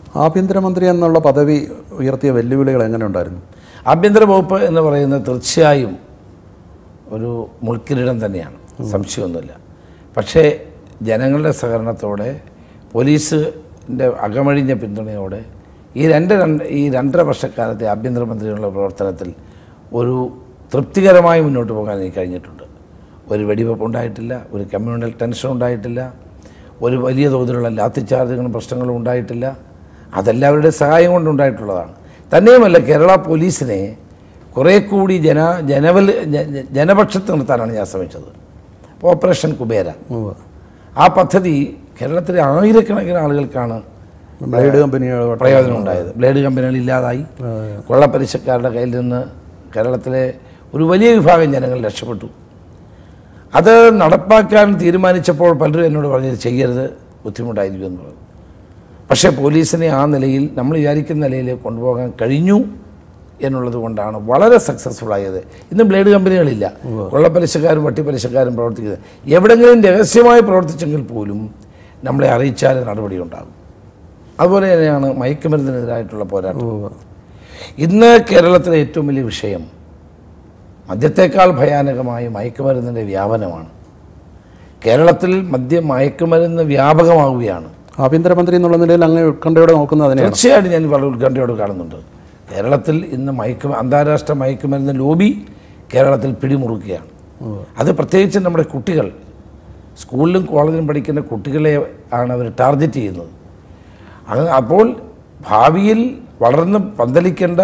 ആഭ്യന്തരമന്ത്രി എന്നുള്ള പദവി ഉയർത്തിയ വെല്ലുവിളികൾ എങ്ങനെ ഉണ്ടായിരുന്നു ആഭ്യന്തര വകുപ്പ് എന്ന് പറയുന്നത് തീർച്ചയായും ഒരു മുൾക്കിരീടം തന്നെയാണ് സംശയമൊന്നുമില്ല പക്ഷേ ജനങ്ങളുടെ സഹകരണത്തോടെ പോലീസിൻ്റെ അകമഴിഞ്ഞ പിന്തുണയോടെ ഈ രണ്ട് രണ്ട് ഈ രണ്ടര വർഷക്കാലത്തെ ആഭ്യന്തരമന്ത്രിയുള്ള പ്രവർത്തനത്തിൽ ഒരു തൃപ്തികരമായി മുന്നോട്ട് പോകാൻ എനിക്ക് കഴിഞ്ഞിട്ടുണ്ട് ഒരു വെടിവെപ്പ് ഉണ്ടായിട്ടില്ല ഒരു കമ്മ്യൂണൽ ടെൻഷൻ ഉണ്ടായിട്ടില്ല ഒരു വലിയ തോതിലുള്ള ലാത്തിച്ചാർജുകളും പ്രശ്നങ്ങളും ഉണ്ടായിട്ടില്ല അതെല്ലാവരുടെ സഹായം കൊണ്ടുണ്ടായിട്ടുള്ളതാണ് തന്നെയുമല്ല കേരള പോലീസിനെ കുറേ കൂടി ജന ജനവൽ ജ- ജ- ജനപക്ഷത്ത് നിർത്താനാണ് ഞാൻ ശ്രമിച്ചത് ഓപ്പറേഷൻ കുബേര ഉവ്വ്. ആ പദ്ധതി കേരളത്തിലെ ആയിരക്കണക്കിന് ആളുകൾക്കാണ് ബ്ലേഡ് കമ്പനികൾ പ്രയോജനം ഉണ്ടായത് ബ്ലേഡ് കമ്പനികൾ ഇല്ലാതായി കൊള്ളപ്പലിശക്കാരുടെ കയ്യിൽ നിന്ന് കേരളത്തിലെ ഒരു വലിയ വിഭാഗം ജനങ്ങൾ രക്ഷപ്പെട്ടു അത് നടപ്പാക്കാൻ തീരുമാനിച്ചപ്പോൾ പലരും എന്നോട് പറഞ്ഞത് ചെയ്യരുത് ബുദ്ധിമുട്ടായിരിക്കും എന്ന് പറഞ്ഞു പക്ഷേ പോലീസിനെ ആ നിലയിൽ നമ്മൾ വിചാരിക്കുന്ന നിലയിലേക്ക് കൊണ്ടുപോകാൻ കഴിഞ്ഞു എന്നുള്ളത് കൊണ്ടാണ് വളരെ സക്സസ്ഫുൾ ആയത് ഇന്ന് ബ്ലേഡ് കമ്പനികളില്ല കൊള്ളപ്പലിശക്കാരും വട്ടിപ്പലിശക്കാരും പ്രവർത്തിക്കുന്നത് എവിടെങ്കിലും രഹസ്യമായി പ്രവർത്തിച്ചെങ്കിൽ പോലും നമ്മളെ അറിയിച്ചാൽ നടപടി ഉണ്ടാകും അതുപോലെ തന്നെയാണ് മയക്കുമരുന്നിനെതിരായിട്ടുള്ള പോരാട്ടം ഉവ്വ്. ഇന്ന് കേരളത്തിലെ ഏറ്റവും വലിയ വിഷയം മദ്യത്തേക്കാൾ ഭയാനകമായ മയക്കുമരുന്നിൻ്റെ വ്യാപനമാണ് കേരളത്തിൽ മദ്യം മയക്കുമരുന്ന് വ്യാപകമാവുകയാണ് ആഭ്യന്തരമന്ത്രി എന്നുള്ള നിലയിൽ അങ്ങ് ഉത്കണ്ഠയോടെ നോക്കുന്നത് അതിനെയാണ് തീർച്ചയായിട്ടും ഞാൻ വളരെ ഉത്കണ്ഠയോട് കാണുന്നുണ്ട് കേരളത്തിൽ ഇന്ന് മയക്കു അന്താരാഷ്ട്ര മയക്കുമരുന്ന് ലോബി കേരളത്തിൽ പിടിമുറുക്കുകയാണ് അത് പ്രത്യേകിച്ച് നമ്മുടെ കുട്ടികൾ സ്കൂളിലും കോളേജിലും പഠിക്കുന്ന കുട്ടികളെ ആണ് അവർ ടാർഗറ്റ് ചെയ്യുന്നത് അത് അപ്പോൾ ഭാവിയിൽ വളർന്ന് പന്തലിക്കേണ്ട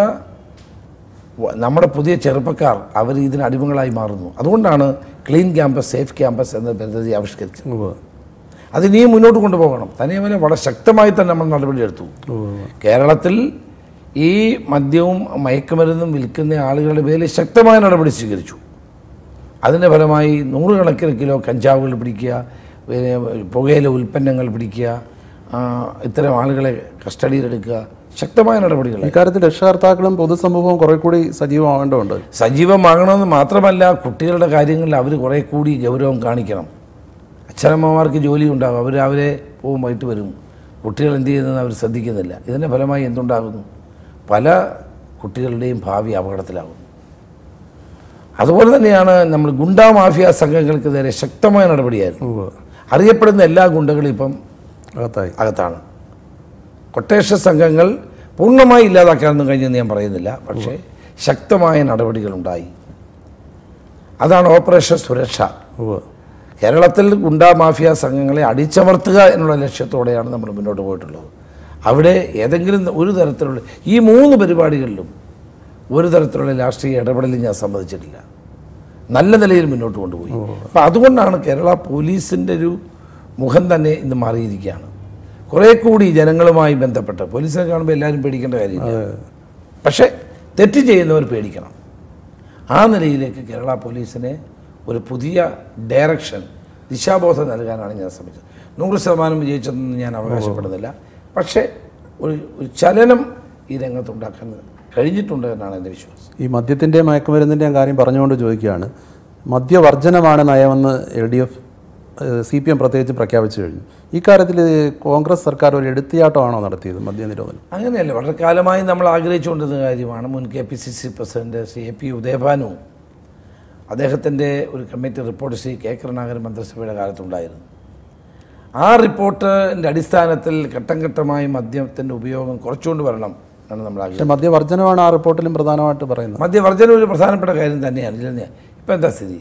വ- നമ്മുടെ പുതിയ ചെറുപ്പക്കാർ അവർ ഇതിന് അടിമകളായി മാറുന്നു അതുകൊണ്ടാണ് ക്ലീൻ ക്യാമ്പസ് സേഫ് ക്യാമ്പസ് എന്ന പദ്ധതി ആവിഷ്കരിച്ചത് ഉവ്വ്. അത് ഇനിയും മുന്നോട്ട് കൊണ്ടുപോകണം തനിയമല്ല വളരെ ശക്തമായി തന്നെ നമ്മൾ നടപടിയെടുത്തു ഉവ്വ്. കേരളത്തിൽ ഈ മദ്യവും മയക്കുമരുന്നും വിൽക്കുന്ന ആളുകളുടെ പേരിൽ ശക്തമായ നടപടി സ്വീകരിച്ചു അതിൻ്റെ ഫലമായി നൂറുകണക്കിന് കിലോ കഞ്ചാവുകൾ പിടിക്കുക പിന്നെ പുകയില ഉൽപ്പന്നങ്ങൾ പിടിക്കുക ആ, ഇത്തരം ആളുകളെ കസ്റ്റഡിയിലെടുക്കുക ശക്തമായ നടപടികൾ ഇക്കാര്യത്തിൽ രക്ഷകർത്താക്കളും പൊതുസമൂഹവും കുറെ കൂടി സജീവമാവേണ്ടതുണ്ട് സജീവമാകണമെന്ന് മാത്രമല്ല കുട്ടികളുടെ കാര്യങ്ങളിൽ അവർ കുറേ കൂടി ഗൗരവം കാണിക്കണം അച്ഛനമ്മമാർക്ക് ജോലി ഉണ്ടാകും അവർ രാവിലെ പോവും വൈകിട്ട് വരും കുട്ടികൾ എന്ത് ചെയ്യുന്നതെന്ന് അവർ ശ്രദ്ധിക്കുന്നില്ല ഇതിൻ്റെ ഫലമായി എന്തുണ്ടാകുന്നു പല കുട്ടികളുടെയും ഭാവി അപകടത്തിലാകുന്നു അതുപോലെ തന്നെയാണ് നമ്മൾ ഗുണ്ടാ മാഫിയ സംഘങ്ങൾക്ക് നേരെ ശക്തമായ നടപടിയായിരുന്നു ഉവ്വ്. അറിയപ്പെടുന്ന എല്ലാ ഗുണ്ടകളും ഇപ്പം അകത്തായി അകത്താണ് കൊട്ടേഷൻ സംഘങ്ങൾ പൂർണ്ണമായി ഇല്ലാതാക്കാനൊന്നും കഴിഞ്ഞെന്ന് ഞാൻ പറയുന്നില്ല പക്ഷേ ശക്തമായ നടപടികളുണ്ടായി അതാണ് ഓപ്പറേഷൻ സുരക്ഷ ഉവ്വ്. കേരളത്തിൽ ഗുണ്ടാ മാഫിയ സംഘങ്ങളെ അടിച്ചമർത്തുക എന്നുള്ള ലക്ഷ്യത്തോടെയാണ് നമ്മൾ മുന്നോട്ട് പോയിട്ടുള്ളത് അവിടെ ഏതെങ്കിലും ഒരു തരത്തിലുള്ള ഈ മൂന്ന് പരിപാടികളിലും ഒരു തരത്തിലുള്ള രാഷ്ട്രീയ ഇടപെടലും ഞാൻ സമ്മതിച്ചിട്ടില്ല നല്ല നിലയിൽ മുന്നോട്ട് കൊണ്ടുപോയി അപ്പം അതുകൊണ്ടാണ് കേരള പോലീസിൻ്റെ ഒരു മുഖം തന്നെ ഇന്ന് മാറിയിരിക്കുകയാണ് കുറേ കൂടി ജനങ്ങളുമായി ബന്ധപ്പെട്ട് പോലീസിനെ കാണുമ്പോൾ എല്ലാവരും പേടിക്കേണ്ട കാര്യമില്ല പക്ഷേ തെറ്റ് ചെയ്യുന്നവർ പേടിക്കണം ആ നിലയിലേക്ക് കേരള പോലീസിനെ ഒരു പുതിയ ഡയറക്ഷൻ ദിശാബോധം നൽകാനാണ് ഞാൻ ശ്രമിച്ചത് നൂറ് ശതമാനം വിജയിച്ചതെന്ന് ഞാൻ അവകാശപ്പെടുന്നില്ല പക്ഷേ ഒരു ഒരു ചലനം ഈ രംഗത്തുണ്ടാക്കാൻ കഴിഞ്ഞിട്ടുണ്ട് എന്നാണ് എൻ്റെ വിശ്വാസം ഈ മദ്യത്തിൻ്റെയും മയക്കുമരുന്നിൻ്റെയും കാര്യം പറഞ്ഞുകൊണ്ട് ചോദിക്കുകയാണ് മദ്യവർജനമാണ് നയമെന്ന് L D F C P M പ്രത്യേകിച്ച് പ്രഖ്യാപിച്ചു കഴിഞ്ഞു ഇക്കാര്യത്തിൽ കോൺഗ്രസ് സർക്കാർ ഒരു എടുത്തിയാട്ടമാണോ നടത്തിയത് മദ്യനിരോധനം അങ്ങനെയല്ല വളരെ കാലമായി നമ്മൾ ആഗ്രഹിച്ചുകൊണ്ടിരുന്ന കാര്യമാണ് മുൻ K P C C president Shri A P Udayabhanu അദ്ദേഹത്തിൻ്റെ ഒരു committee report Shri K Karunakaran മന്ത്രിസഭയുടെ കാലത്തുണ്ടായിരുന്നു ആ റിപ്പോർട്ടിൻ്റെ അടിസ്ഥാനത്തിൽ ഘട്ടം ഘട്ടമായി മദ്യത്തിൻ്റെ ഉപയോഗം കുറച്ചുകൊണ്ട് വരണം എന്നാണ് നമ്മൾ ആഗ്രഹിക്കുന്നത് പക്ഷേ മദ്യവർജനമാണ് ആ റിപ്പോർട്ടിലും പ്രധാനമായിട്ട് പറയുന്നത് മദ്യവർജനം ഒരു പ്രധാനപ്പെട്ട കാര്യം തന്നെയാണ് ഇല്ലെന്ന് ഇപ്പം എന്താ സ്ഥിതി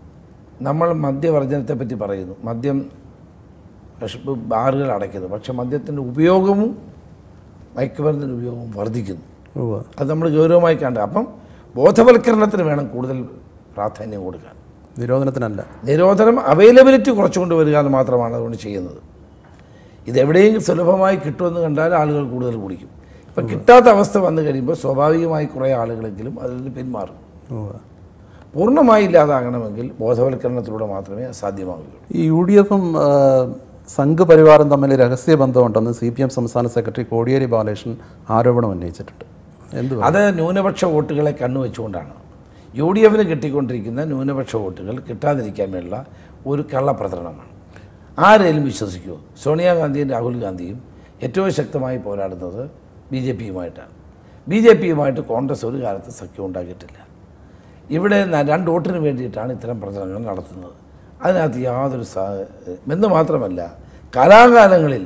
നമ്മൾ മദ്യവർജനത്തെ പറ്റി പറയുന്നു മദ്യം വിഷപ്പ് ബാറുകൾ അടയ്ക്കുന്നു പക്ഷെ മദ്യത്തിൻ്റെ ഉപയോഗവും മയക്കുമരുന്നിൻ്റെ ഉപയോഗവും വർദ്ധിക്കുന്നു ഉവ്വ്. അത് നമ്മൾ ഗൗരവമായി കണ്ട അപ്പം ബോധവൽക്കരണത്തിന് വേണം കൂടുതൽ പ്രാധാന്യം കൊടുക്കാൻ നിരോധനത്തിനല്ല നിരോധനം അവൈലബിലിറ്റി കുറച്ചുകൊണ്ട് വരിക എന്ന് മാത്രമാണ് അതുകൊണ്ട് ചെയ്യുന്നത് ഇതെവിടെയെങ്കിലും സുലഭമായി കിട്ടുമെന്ന് കണ്ടാൽ ആളുകൾ കൂടുതൽ കുടിക്കും ഇപ്പം കിട്ടാത്ത അവസ്ഥ വന്നു കഴിയുമ്പോൾ സ്വാഭാവികമായി കുറേ ആളുകളെങ്കിലും അതിൽ നിന്ന് പിന്മാറും ഉവ്വ്. പൂർണ്ണമായി ഇല്ലാതാകണമെങ്കിൽ ബോധവൽക്കരണത്തിലൂടെ മാത്രമേ അത് സാധ്യമാവുകയുള്ളൂ ഈ യു ഡി എഫും സംഘ് പരിവാറും തമ്മിൽ രഹസ്യ ബന്ധമുണ്ടെന്ന് സി പി എം സംസ്ഥാന സെക്രട്ടറി കോടിയേരി ബാലകൃഷ്ണൻ ആരോപണം ഉന്നയിച്ചിട്ടുണ്ട് എന്ത് പറയും? അത് ന്യൂനപക്ഷ വോട്ടുകളെ കണ്ണുവെച്ചുകൊണ്ടാണ് യു ഡി എഫിന് കിട്ടിക്കൊണ്ടിരിക്കുന്ന ന്യൂനപക്ഷ വോട്ടുകൾ കിട്ടാതിരിക്കാൻ വേണ്ട ഒരു കള്ളപ്രചരണമാണ് ആരെങ്കിലും വിശ്വസിക്കുമോ സോണിയാഗാന്ധിയും രാഹുൽ ഗാന്ധിയും ഏറ്റവും ശക്തമായി പോരാടുന്നത് ബി ജെ പിയുമായിട്ടാണ് ബി ജെ പിയുമായിട്ട് കോൺഗ്രസ് ഒരു കാലത്ത് സഖ്യം ഉണ്ടാക്കിയിട്ടില്ല ഇവിടെ ന- രണ്ട് വോട്ടിന് വേണ്ടിയിട്ടാണ് ഇത്തരം പ്രചരണങ്ങൾ നടത്തുന്നത് അതിനകത്ത് യാതൊരു സാ എന്ന് മാത്രമല്ല കാലാകാലങ്ങളിൽ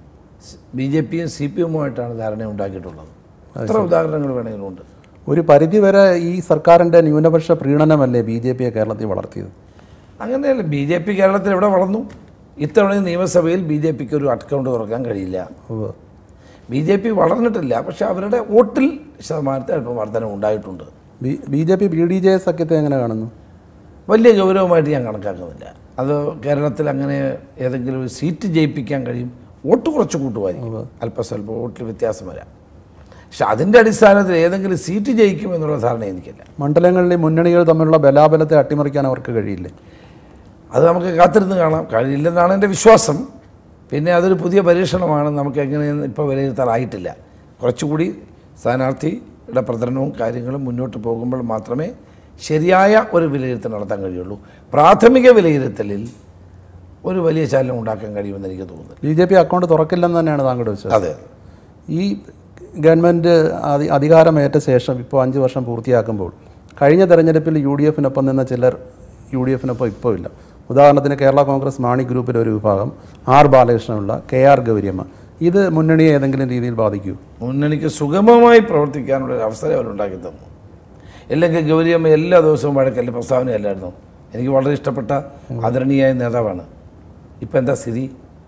ബി ജെ പിയും സി പി എമ്മുമായിട്ടാണ് ധാരണ ഉണ്ടാക്കിയിട്ടുള്ളത് എത്ര ഉദാഹരണങ്ങൾ വേണമെങ്കിലും ഉണ്ട് ഒരു പരിധിവരെ ഈ സർക്കാരിൻ്റെ ന്യൂനപക്ഷ പ്രീണനമല്ലേ ബി ജെ പിയെ കേരളത്തിൽ വളർത്തിയത് അങ്ങനെയല്ല ബി ജെ പി കേരളത്തിൽ എവിടെ വളർന്നു ഇത്തവണ നിയമസഭയിൽ ബി ജെ പിക്ക് ഒരു അക്കൗണ്ട് തുറക്കാൻ കഴിയില്ല ഉവ്വ്. ബി ജെ പി വളർന്നിട്ടില്ല പക്ഷെ അവരുടെ വോട്ടിൽ ശതമാനത്തിൽ അല്പം വർധന ഉണ്ടായിട്ടുണ്ട് B B J P B D J സഖ്യത്തെ എങ്ങനെ കാണുന്നു വലിയ ഗൗരവമായിട്ട് ഞാൻ കണക്കാക്കുന്നില്ല അത് കേരളത്തിൽ അങ്ങനെ ഏതെങ്കിലും ഒരു സീറ്റ് ജയിപ്പിക്കാൻ കഴിയും വോട്ട് കുറച്ച് കൂട്ടുമായിരിക്കും അല്പസ്വല്പം വോട്ടിൽ വ്യത്യാസം വരാം പക്ഷെ അതിൻ്റെ അടിസ്ഥാനത്തിൽ ഏതെങ്കിലും സീറ്റ് ജയിക്കും എന്നുള്ള ധാരണ എനിക്കില്ല മണ്ഡലങ്ങളിലെ മുന്നണികൾ തമ്മിലുള്ള ബലാബലത്തെ അട്ടിമറിക്കാൻ അവർക്ക് കഴിയില്ലേ അത് നമുക്ക് കാത്തിരുന്ന് കാണാം കഴിയില്ലെന്നാണ് എൻ്റെ വിശ്വാസം പിന്നെ അതൊരു പുതിയ പരീക്ഷണമാണ് നമുക്ക് എങ്ങനെയെന്ന് ഇപ്പോൾ വിലയിരുത്താറായിട്ടില്ല കുറച്ചുകൂടി സ്ഥാനാർത്ഥിയുടെ പ്രചരണവും കാര്യങ്ങളും മുന്നോട്ട് പോകുമ്പോൾ മാത്രമേ ശരിയായ ഒരു വിലയിരുത്തൽ നടത്താൻ കഴിയുള്ളൂ പ്രാഥമിക വിലയിരുത്തലിൽ ഒരു വലിയ ചലനം ഉണ്ടാക്കാൻ കഴിയുമെന്ന് എനിക്ക് തോന്നുന്നു ബി ജെ പി അക്കൗണ്ട് തുറക്കില്ലെന്ന് തന്നെയാണ് താങ്കളുടെ വിശ്വാസം അതെ ഈ ഗവൺമെൻറ് അധി അധികാരമേറ്റ ശേഷം ഇപ്പോൾ അഞ്ച് വർഷം പൂർത്തിയാക്കുമ്പോൾ കഴിഞ്ഞ തെരഞ്ഞെടുപ്പിൽ യു ഡി എഫിനൊപ്പം നിന്ന ചിലർ യു ഡി എഫിനൊപ്പം ഇപ്പോൾ ഇല്ല ഉദാഹരണത്തിന് കേരള കോൺഗ്രസ് മാണി ഗ്രൂപ്പിലെ ഒരു വിഭാഗം ആർ ബാലകൃഷ്ണനുള്ള കെ ആർ ഗൗരിയമ്മ ഇത് മുന്നണിയെ ഏതെങ്കിലും രീതിയിൽ ബാധിക്കൂ മുന്നണിക്ക് സുഗമമായി പ്രവർത്തിക്കാനുള്ള ഒരു അവസരം അവരുണ്ടാക്കി തന്നു അല്ലെങ്കിൽ ഗൗരിയമ്മ എല്ലാ ദിവസവും വഴക്കല്ല പ്രസ്താവനയല്ലായിരുന്നു എനിക്ക് വളരെ ഇഷ്ടപ്പെട്ട ആദരണീയായ നേതാവാണ് ഇപ്പം എന്താ സ്ഥിതി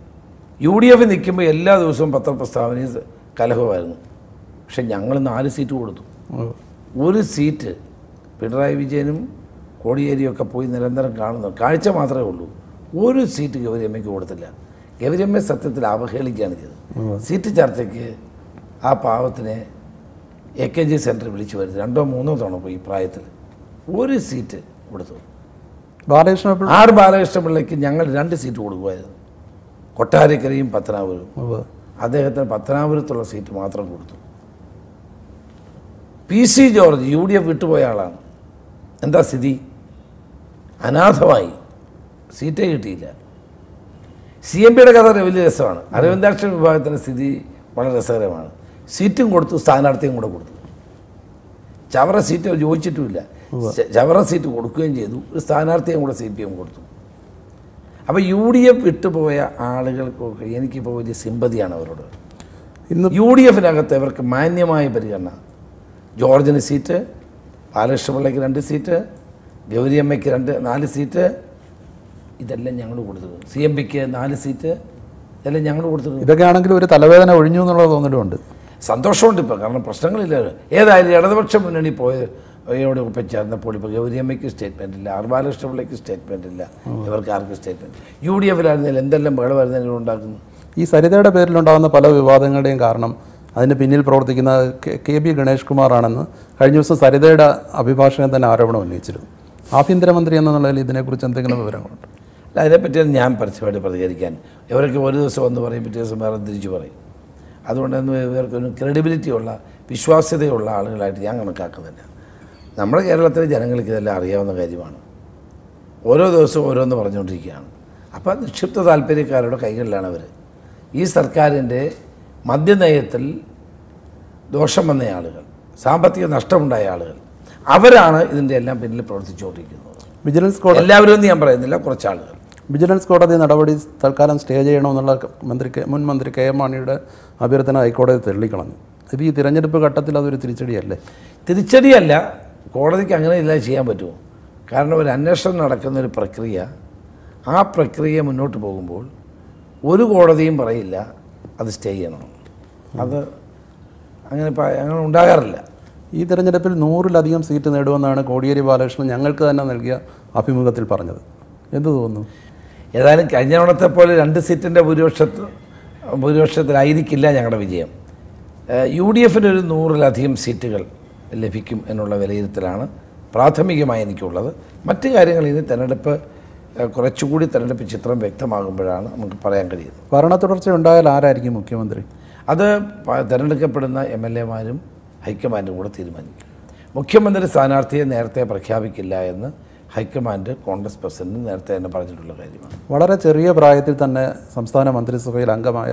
യു ഡി എഫ് നിൽക്കുമ്പോൾ എല്ലാ ദിവസവും പത്രപ്രസ്താവനയും കലഹമായിരുന്നു പക്ഷെ ഞങ്ങൾ നാല് സീറ്റ് കൊടുത്തു ഒരു സീറ്റ് പിണറായി വിജയനും കോടിയേരിയും ഒക്കെ പോയി നിരന്തരം കാണുന്നു കാഴ്ച മാത്രമേ ഉള്ളൂ ഒരു സീറ്റ് ഗൗരിയമ്മയ്ക്ക് കൊടുത്തില്ല ഗൗരിയമ്മയെ സത്യത്തിൽ അവഹേളിക്കുകയാണ് ചെയ്തത് സീറ്റ് ചർച്ചയ്ക്ക് ആ പാവത്തിനെ എ കെ ജി സെൻറ്ററിൽ വിളിച്ചു വരുന്നത് രണ്ടോ മൂന്നോ തവണ പോയി ഈ പ്രായത്തിൽ ഒരു സീറ്റ് കൊടുത്തു ബാലകൃഷ്ണൻ ഇപ്പോൾ ആർ ബാലകൃഷ്ണപിള്ളയ്ക്ക് ഞങ്ങൾ രണ്ട് സീറ്റ് കൊടുക്കുമായിരുന്നു കൊട്ടാരക്കരയും പത്തനാപുരവും ഉവ്വ്. അദ്ദേഹത്തിന് പത്തനാപുരത്തുള്ള സീറ്റ് മാത്രം കൊടുത്തു P C George U D F വിട്ടുപോയ ആളാണ് എന്താ സ്ഥിതി അനാഥമായി സീറ്റേ കിട്ടിയില്ല സി എം പിയുടെ കഥ വലിയ രസമാണ് അരവിന്ദാക്ഷൻ വിഭാഗത്തിൻ്റെ സ്ഥിതി വളരെ രസകരമാണ് സീറ്റും കൊടുത്തു സ്ഥാനാർത്ഥിയും കൂടെ കൊടുത്തു ചവറ സീറ്റ് അവർ ചോദിച്ചിട്ടുമില്ല ച- ചവറ സീറ്റ് കൊടുക്കുകയും ചെയ്തു ഒരു സ്ഥാനാർത്ഥിയും കൂടെ സി പി എം കൊടുത്തു അപ്പോൾ യു ഡി എഫ് വിട്ടുപോയ ആളുകൾക്കൊക്കെ എനിക്കിപ്പോൾ വലിയ സിമ്പതിയാണ് അവരോട് ഇന്ന് യു ഡി എഫിനകത്ത് ഇവർക്ക് മാന്യമായ പരിഗണന ജോർജിന് സീറ്റ് ബാലകൃഷ്ണപിള്ളയ്ക്ക് രണ്ട് സീറ്റ് ഗൗരിയമ്മയ്ക്ക് രണ്ട് നാല് സീറ്റ് ഇതെല്ലാം ഞങ്ങൾ കൊടുത്തിരുന്നു സി എം പിക്ക് നാല് സീറ്റ് ഇതെല്ലാം ഞങ്ങൾ കൊടുത്തിരുന്നു ഇതൊക്കെ ആണെങ്കിലും ഒരു തലവേദന ഒഴിഞ്ഞു എന്നുള്ള തോന്നലുണ്ട് സന്തോഷമുണ്ട് ഇപ്പോൾ കാരണം പ്രശ്നങ്ങളില്ലല്ലോ ഏതായാലും ഇടതുപക്ഷ മുന്നണി പോയ യോട് ഒപ്പം ചേർന്നപ്പോൾ ഇപ്പോൾ ഗൗരിയമ്മയ്ക്ക് സ്റ്റേറ്റ്മെൻ്റ് ഇല്ല ആർ ബാലകൃഷ്ണപിള്ളയ്ക്ക് സ്റ്റേറ്റ്മെൻ്റ് ഇല്ല ഇവർക്ക് ആർക്കും സ്റ്റേറ്റ്മെൻറ്റ് യു ഡി എഫിലായിരുന്നതിൽ എന്തെല്ലാം ബഹളമായിരുന്നതിൽ ഉണ്ടാക്കുന്നു ഈ സരിതയുടെ പേരിലുണ്ടാകുന്ന പല വിവാദങ്ങളുടെയും കാരണം അതിന് പിന്നിൽ പ്രവർത്തിക്കുന്ന കെ- കെ ബി ഗണേഷ് കുമാറാണെന്ന് കഴിഞ്ഞ ദിവസം സരിതയുടെ അഭിഭാഷകൻ തന്നെ ആരോപണം ഉന്നയിച്ചിരുന്നു ആഭ്യന്തരമന്ത്രി എന്ന നിലയിൽ ഇതിനെക്കുറിച്ച് എന്തെങ്കിലും വിവരങ്ങളുണ്ട് അല്ല അതിനെപ്പറ്റിയാണ് ഞാൻ പരസ്യമായിട്ട് പ്രതികരിക്കാൻ ഇവരൊക്കെ ഒരു ദിവസം ഒന്ന് പറയും പിറ്റേ ദിവസം വേറെ തിരിച്ചു പറയും അതുകൊണ്ടൊന്നും ഇവർക്കൊരു ക്രെഡിബിലിറ്റി ഉള്ള വിശ്വാസ്യതയുള്ള ആളുകളായിട്ട് ഞാൻ കണക്കാക്കുന്നില്ല നമ്മുടെ കേരളത്തിലെ ജനങ്ങൾക്ക് ഇതെല്ലാം അറിയാവുന്ന കാര്യമാണ് ഓരോ ദിവസവും ഓരോന്ന് പറഞ്ഞുകൊണ്ടിരിക്കുകയാണ് അപ്പോൾ നിക്ഷിപ്ത താല്പര്യക്കാരുടെ കൈകളിലാണ് അവർ ഈ സർക്കാരിൻ്റെ മദ്യനയത്തിൽ ദോഷം വന്ന ആളുകൾ സാമ്പത്തിക നഷ്ടമുണ്ടായ ആളുകൾ അവരാണ് ഇതിൻ്റെ എല്ലാം പിന്നിൽ പ്രവർത്തിച്ചുകൊണ്ടിരിക്കുന്നത് വിജിലൻസ് കോടതി എല്ലാവരും എന്ന് ഞാൻ പറയുന്നില്ല കുറച്ച് ആളുകൾ വിജിലൻസ് കോടതി നടപടി തൽക്കാലം സ്റ്റേ ചെയ്യണമെന്നുള്ള മന്ത്രി കെ- മുൻ മന്ത്രി കെ എം മാണിയുടെ അഭ്യർത്ഥന ഹൈക്കോടതി തള്ളിക്കളഞ്ഞു ഇത് ഈ തിരഞ്ഞെടുപ്പ് ഘട്ടത്തിൽ അതൊരു തിരിച്ചടിയല്ലേ തിരിച്ചടിയല്ല കോടതിക്ക് അങ്ങനെ ഇല്ല ചെയ്യാൻ പറ്റുമോ കാരണം ഒരു അന്വേഷണം നടക്കുന്ന ഒരു പ്രക്രിയ ആ പ്രക്രിയ മുന്നോട്ട് പോകുമ്പോൾ ഒരു കോടതിയും പറയില്ല അത് സ്റ്റേ ചെയ്യണം അത് അങ്ങനെ പ- അങ്ങനെ ഉണ്ടാകാറില്ല ഈ തെരഞ്ഞെടുപ്പിൽ നൂറിലധികം സീറ്റ് നേടുമെന്നാണ് കോടിയേരി ബാലകൃഷ്ണൻ ഞങ്ങൾക്ക് തന്നെ നൽകിയ അഭിമുഖത്തിൽ പറഞ്ഞത് എന്ത് തോന്നുന്നു ഏതായാലും കഴിഞ്ഞ തവണത്തെ പോലെ രണ്ട് സീറ്റിൻ്റെ ഭൂരിപക്ഷത്ത് ഭൂരിപക്ഷത്തിലായിരിക്കില്ല ഞങ്ങളുടെ വിജയം ഏഹ് യു ഡി എഫിന് ഒരു നൂറിലധികം സീറ്റുകൾ ലഭിക്കും എന്നുള്ള വിലയിരുത്തലാണ് പ്രാഥമികമായി എനിക്കുള്ളത് മറ്റു കാര്യങ്ങൾ ഇനി തെരഞ്ഞെടുപ്പ് ഏഹ് കുറച്ചുകൂടി തെരഞ്ഞെടുപ്പ് ചിത്രം വ്യക്തമാകുമ്പോഴാണ് നമുക്ക് പറയാൻ കഴിയുന്നത് ഭരണ തുടർച്ച ഉണ്ടായാൽ ആരായിരിക്കും മുഖ്യമന്ത്രി അത് പ- തിരഞ്ഞെടുക്കപ്പെടുന്ന എം എൽ എമാരും ഹൈക്കമാൻഡും കൂടെ തീരുമാനിക്കും മുഖ്യമന്ത്രി സ്ഥാനാർത്ഥിയെ നേരത്തെ പ്രഖ്യാപിക്കില്ല എന്ന് ഹൈക്കമാൻഡ് കോൺഗ്രസ് പ്രസിഡന്റ് നേരത്തെ തന്നെ പറഞ്ഞിട്ടുള്ള കാര്യമാണ് വളരെ ചെറിയ പ്രായത്തിൽ തന്നെ സംസ്ഥാന മന്ത്രിസഭയിൽ അംഗമായ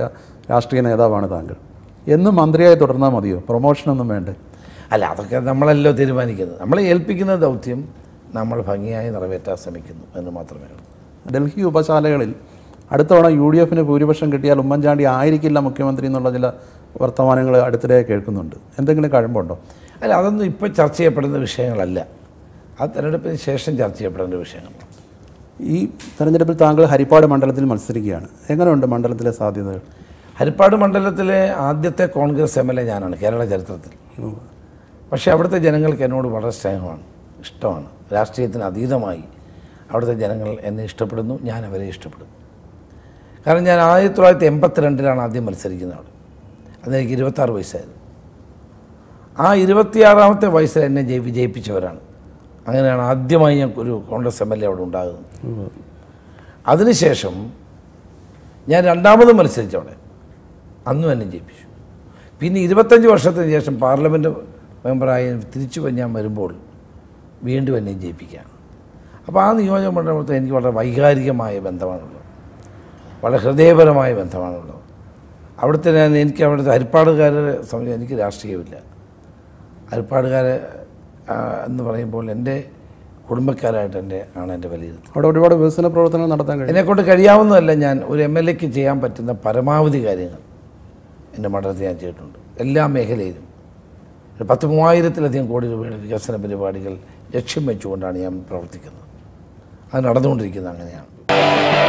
രാഷ്ട്രീയ നേതാവാണ് താങ്കൾ എന്നും മന്ത്രിയായി തുടർന്നാൽ മതിയോ പ്രൊമോഷനൊന്നും വേണ്ടേ അല്ല അതൊക്കെ നമ്മളല്ലോ തീരുമാനിക്കുന്നത് നമ്മളെ ഏൽപ്പിക്കുന്ന ദൗത്യം നമ്മൾ ഭംഗിയായി നിറവേറ്റാൻ ശ്രമിക്കുന്നു എന്ന് മാത്രമേ ഉള്ളൂ ഡൽഹി ഉപശാലകളിൽ അടുത്ത തവണ യു ഡി എഫിന് ഭൂരിപക്ഷം കിട്ടിയാൽ ഉമ്മൻചാണ്ടി ആയിരിക്കില്ല മുഖ്യമന്ത്രി എന്നുള്ള ചില വർത്തമാനങ്ങൾ അടുത്തിടെ കേൾക്കുന്നുണ്ട് എന്തെങ്കിലും കഴമ്പുണ്ടോ അല്ല അതൊന്നും ഇപ്പോൾ ചർച്ച ചെയ്യപ്പെടുന്ന വിഷയങ്ങളല്ല ആ തെരഞ്ഞെടുപ്പിന് ശേഷം ചർച്ച ചെയ്യപ്പെടേണ്ട വിഷയങ്ങളാണ് ഈ തെരഞ്ഞെടുപ്പിൽ താങ്കൾ ഹരിപ്പാട് മണ്ഡലത്തിൽ മത്സരിക്കുകയാണ് എങ്ങനെയുണ്ട് മണ്ഡലത്തിലെ സാധ്യതകൾ ഹരിപ്പാട് മണ്ഡലത്തിലെ ആദ്യത്തെ കോൺഗ്രസ് എം എൽ എ ഞാനാണ് കേരള ചരിത്രത്തിൽ പക്ഷേ അവിടുത്തെ ജനങ്ങൾക്ക് എന്നോട് വളരെ സ്നേഹമാണ് ഇഷ്ടമാണ് രാഷ്ട്രീയത്തിന് അതീതമായി അവിടുത്തെ ജനങ്ങൾ എന്നെ ഇഷ്ടപ്പെടുന്നു ഞാൻ അവരെ ഇഷ്ടപ്പെടുന്നു കാരണം ഞാൻ ആയിരത്തി തൊള്ളായിരത്തി എൺപത്തിരണ്ടിലാണ് ആദ്യം മത്സരിക്കുന്നത് അവിടെ അതെനിക്ക് ഇരുപത്താറ് വയസ്സായിരുന്നു ആ ഇരുപത്തിയാറാമത്തെ വയസ്സിൽ എന്നെ ജയി വിജയിപ്പിച്ചവരാണ് അങ്ങനെയാണ് ആദ്യമായി ഞാൻ ഒരു കോൺഗ്രസ് എം എൽ എ അവിടെ ഉണ്ടാകുന്നത് അതിനുശേഷം ഞാൻ രണ്ടാമത് മത്സരിച്ചവിടെ അന്നും എന്നെ ജയിപ്പിച്ചു പിന്നെ ഇരുപത്തഞ്ച് വർഷത്തിന് ശേഷം പാർലമെൻറ്റ് മെമ്പറായി തിരിച്ചു ഞാൻ വരുമ്പോൾ വീണ്ടും എന്നെ ജയിപ്പിക്കുകയാണ് അപ്പോൾ ആ നിയോജക മണ്ഡലത്തിൽ എനിക്ക് വളരെ വൈകാരികമായ ബന്ധമാണുള്ളത് വളരെ ഹൃദയപരമായ ബന്ധമാണുള്ളത് അവിടുത്തെ ഞാൻ എനിക്ക് അവിടുത്തെ ഹരിപ്പാടുകാരെ സംബന്ധിച്ച് എനിക്ക് രാഷ്ട്രീയമില്ല ഹരിപ്പാടുകാരെ ആ, എന്ന് പറയുമ്പോൾ എൻ്റെ കുടുംബക്കാരായിട്ട് എൻ്റെ ആണ് എൻ്റെ വിലയിരുത്തൽ അവിടെ ഒരുപാട് വികസന പ്രവർത്തനങ്ങൾ നടത്താൻ കഴിയും എന്നെക്കൊണ്ട് കഴിയാവുന്നതല്ല ഞാൻ ഒരു എം എൽ എക്ക് ചെയ്യാൻ പറ്റുന്ന പരമാവധി കാര്യങ്ങൾ എൻ്റെ മണ്ഡലത്തിൽ ഞാൻ ചെയ്തിട്ടുണ്ട് എല്ലാ മേഖലയിലും ഒരു പത്ത് മൂവായിരത്തിലധികം കോടി രൂപയുടെ വികസന പരിപാടികൾ ലക്ഷ്യം വെച്ചുകൊണ്ടാണ് ഞാൻ പ്രവർത്തിക്കുന്നത് അത് നടന്നുകൊണ്ടിരിക്കുന്നത് അങ്ങനെയാണ്